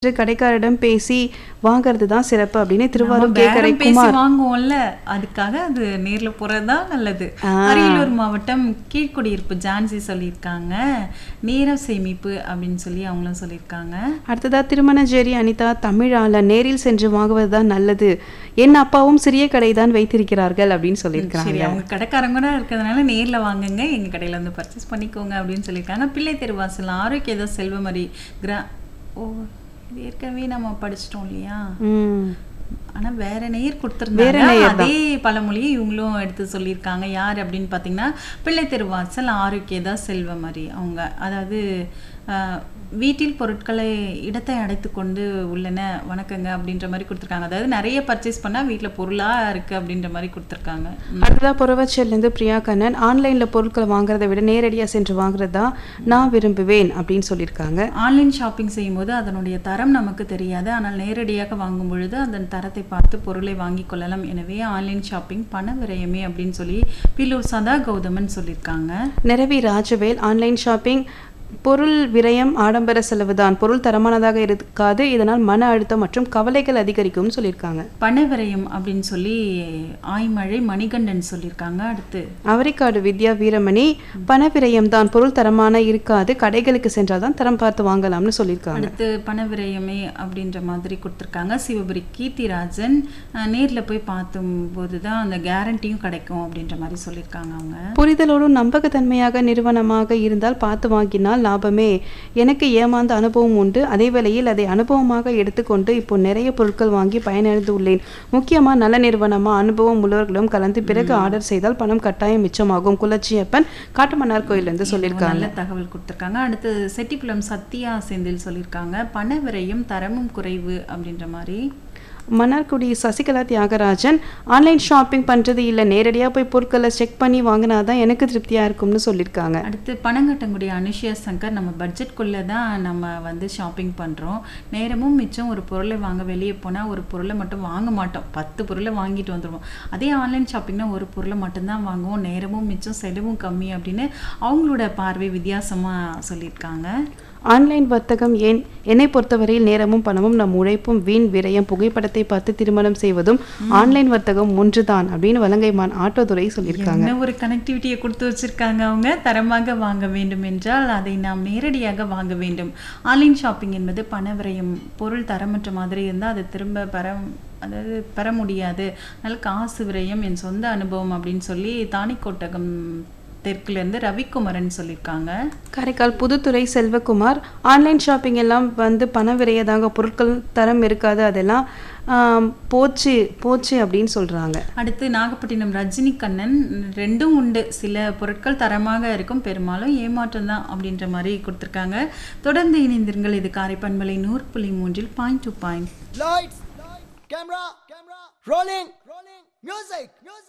கடைக்காரரிடம் பேசி வாங்குறது தான் சிறப்பு அப்படின்னு நம்ம திருவாரூர் கேக்கரை பேரம் பேசி குமார் வாங்குவோம்ல அதுக்காக அது நேர்ல போறதுதான் நல்லது அரியலூர் மாவட்டம் கீழ்குடியிருப்பு ஜான்சி சொல்லியிருக்காங்க நேரம் சேமிப்பு அப்படின்னு சொல்லி அவங்களும் சொல்லியிருக்காங்க அடுத்ததா திருமணஞ்சேரி அனிதா தமிழால நேரில் சென்று வாங்குவது தான் நல்லது என் அப்பாவும் சிறிய கடை தான் வைத்திருக்கிறார்கள் அப்படின்னு சொல்லியிருக்காங்க சரி அவங்க கடைக்காரங்க கூட இருக்கிறதுனால நேர்ல வாங்குங்க எங்க கடையில வந்து பர்ச்சேஸ் பண்ணிக்கோங்க அப்படின்னு சொல்லியிருக்காங்க பிள்ளை தெருவாசல் ஆரோக்கியதா செல்வமரி கிரா ஓ இது ஏற்கனவே நம்ம படிச்சிட்டோம் இல்லையா ம் ஆனா வேற நேர் வேற கொடுத்துருந்தாங்க நேயர் அதே பழமொழியை இவங்களும் எடுத்து சொல்லியிருக்காங்க யார் அப்படின்னு பார்த்தீங்கன்னா பிள்ளை தெருவாசல் ஆரோக்கியதா செல்வமரி அவங்க அதாவது ஆஹ், வீட்டில் பொருட்களை இடத்தை அடைத்து கொண்டு உள்ளன வணக்கங்க அப்படின்ற மாதிரி கொடுத்துருக்காங்க அதாவது நிறைய பர்ச்சேஸ் பண்ணா வீட்ல பொருளா இருக்கு அப்படின்ற மாதிரி கொடுத்துருக்காங்க அடுத்ததா புறவச்சல்லேருந்து பிரியா கண்ணன் ஆன்லைன்ல பொருட்களை வாங்குறதை விட நேரடியா சென்று வாங்குறது தான் நான் விரும்புவேன் அப்படின்னு சொல்லியிருக்காங்க ஆன்லைன் ஷாப்பிங் செய்யும்போது அதனுடைய தரம் நமக்கு தெரியாது ஆனால் நேரடியாக வாங்கும் பொழுது அதன் தரத்தை பார்த்து பொருளை வாங்கிக் கொள்ளலாம் எனவே ஆன்லைன் ஷாப்பிங் பண விரயமே அப்படின்னு சொல்லி பில்லூர் சதா கௌதமன் சொல்லியிருக்காங்க நிரவி ராஜவேல் ஆன்லைன் ஷாப்பிங் பொருள் விரயம் ஆடம்பர செலவுதான் பொருள் தரமானதாக இருக்காது இதனால் மன அழுத்தம் மற்றும் கவலைகள் அதிகரிக்கும்னு சொல்லியிருக்காங்க பண விரயம் அப்படின்னு சொல்லி ஆய்மழை மணிகண்டன் சொல்லியிருக்காங்க அடுத்து அவரிக்காடு வித்யா வீரமணி பண விரயம் தான் பொருள் தரமான இருக்காது கடைகளுக்கு சென்றால் தான் தரம் பார்த்து வாங்கலாம்னு சொல்லியிருக்காங்க அடுத்து பண விரயமே அப்படின்ற மாதிரி கொடுத்துருக்காங்க சிவபுரி கீர்த்திராஜன் அஹ், நேர்ல போய் பார்த்தும்போது தான் அந்த கேரண்டியும் கிடைக்கும் அப்படின்ற மாதிரி சொல்லியிருக்காங்க அவங்க புரிதலோடும் நம்பகத்தன்மையாக நிறுவனமாக இருந்தால் பார்த்து வாங்கினால் லாபமே எனக்கு ஏமாந்த அனுபவம் உண்டு அதே வேளையில் அதை அனுபவமாக எடுத்துக்கொண்டு இப்போ நிறைய பொருட்கள் வாங்கி பயனடைந்து உள்ளேன் முக்கியமா நல்ல நிறுவனமா அனுபவம் உள்ளவர்களும் கலந்து பிறகு ஆர்டர் செய்தால் பணம் கட்டாயம் மிச்சமாகும் குலச்சியப்பன் காட்டுமன்னார் கோயிலிருந்து சொல்லியிருக்காங்க நல்ல தகவல் கொடுத்துருக்காங்க அடுத்து செட்டிப்புலம் சத்யா செந்தில் சொல்லியிருக்காங்க பண விரயம் தரமும் குறைவு அப்படின்ற மாதிரி மன்னார்குடி சசிகலா தியாகராஜன் ஆன்லைன் ஷாப்பிங் பண்றது இல்லை நேரடியா போய் பொருட்களை செக் பண்ணி வாங்கினாதான் எனக்கு திருப்தியா இருக்கும்னு சொல்லியிருக்காங்க அடுத்து பனங்கட்டங்குடி அனுஷியா சங்கர் நம்ம பட்ஜெட்குள்ளே தான் நம்ம வந்து ஷாப்பிங் பண்ணுறோம் நேரமும் மிச்சம் ஒரு பொருளை வாங்க வெளியே போனால் ஒரு பொருளை மட்டும் வாங்க மாட்டோம் பத்து பொருளை வாங்கிட்டு வந்துடுவோம் அதே ஆன்லைன் ஷாப்பிங்னா ஒரு பொருளை மட்டும்தான் வாங்குவோம் நேரமும் மிச்சம் செலவும் கம்மி அப்படின்னு அவங்களோட பார்வை வித்தியாசமாக சொல்லியிருக்காங்க ஆன்லைன் வர்த்தகம் ஏன் என்னை பொறுத்தவரையில் நேரமும் பணமும் நம் உழைப்பும் வீண் விரயம் புகைப்படத்தை பார்த்து திருமணம் செய்வதும் ஆன்லைன் வர்த்தகம் ஒன்றுதான் அப்படின்னு வலங்கைமான் ஆட்டோதுரை சொல்லியிருக்காங்க என்ன ஒரு கனெக்டிவிட்டியை கொடுத்து வச்சிருக்காங்க அவங்க தரமாக வாங்க வேண்டும் என்றால் அதை நாம் நேரடியாக வாங்க வேண்டும் ஆன்லைன் ஷாப்பிங் என்பது பண விரயம் பொருள் தரமற்ற மாதிரி இருந்தால் அதை திரும்ப பெற அதாவது பெற முடியாது அதனால காசு விரயம் என் சொந்த அனுபவம் அப்படின்னு சொல்லி தானிக்கோட்டகம் தெற்குலேருந்து ரவிக்குமரன் சொல்லியிருக்காங்க காரைக்கால் புதுத்துறை செல்வகுமார் ஆன்லைன் ஷாப்பிங் எல்லாம் வந்து பண விரையதாங்க பொருட்கள் தரம் இருக்காது அதெல்லாம் ஆம், போச்சு போச்சு அப்படின்னு சொல்றாங்க அடுத்து நாகப்பட்டினம் ரஜினி கண்ணன் ரெண்டும் உண்டு சில பொருட்கள் தரமாக இருக்கும் பெரும்பாலும் ஏமாற்றம் தான் அப்படின்ற மாதிரி கொடுத்துருக்காங்க தொடர்ந்து இணைந்திருங்கள் இது காரைப்பண்பலை நூறு புள்ளி மூன்றில் point to point Lights, camera, camera, rolling, rolling, music, music.